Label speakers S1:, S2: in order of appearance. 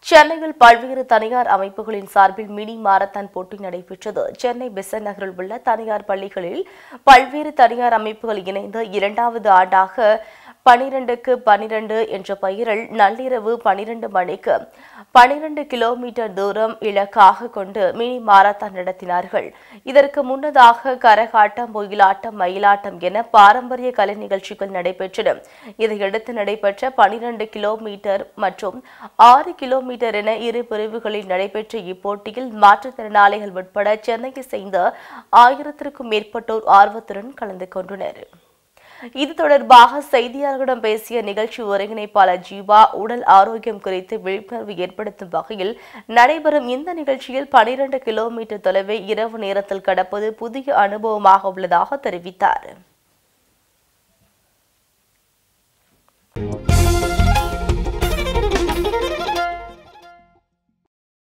S1: சென்னையில் பல்வேறு தனியார் அமைப்புகளின் சார்பில் மினி மாரத்தான் போட்டி நடைபெற்றது சென்னை பெசன் நகரில் உள்ள தனியார் பள்ளிகளில் பல்வேறு தனியார் அமைப்புகள் இணைந்து இரண்டாவது ஆண்டாக பனிரெண்டுக்கு பனிரெண்டு என்ற பெயரில் நள்ளிரவு பனிரெண்டு மணிக்கு பனிரெண்டு கிலோமீட்டர் தூரம் இலக்காக கொண்டு மினி மாரத்தான் நடத்தினார்கள் இதற்கு முன்னதாக கரகாட்டம் ஒயிலாட்டம் மயிலாட்டம் என பாரம்பரிய கலை நிகழ்ச்சிகள் நடைபெற்றன இதையடுத்து நடைபெற்ற பனிரெண்டு கிலோமீட்டர் மற்றும் ஆறு கிலோமீட்டர் என இரு பிரிவுகளில் நடைபெற்ற இப்போட்டியில் மாற்றுத்திறனாளிகள் உட்பட சென்னையை சேர்ந்த ஆயிரத்திற்கும் மேற்பட்டோர் ஆர்வத்துடன் கலந்து கொண்டனர் இது தொடர்பாக செய்தியாளர்களிடம் பேசிய நிகழ்ச்சி ஒருங்கிணைப்பாளர் ஜீவா உடல் ஆரோக்கியம் குறித்து விழிப்புணர்வு ஏற்படுத்தும் வகையில் நடைபெறும் இந்த நிகழ்ச்சியில் பனிரெண்டு கிலோமீட்டர் தொலைவை இரவு நேரத்தில் கடப்பது புதிய அனுபவமாக உள்ளதாக தெரிவித்தார்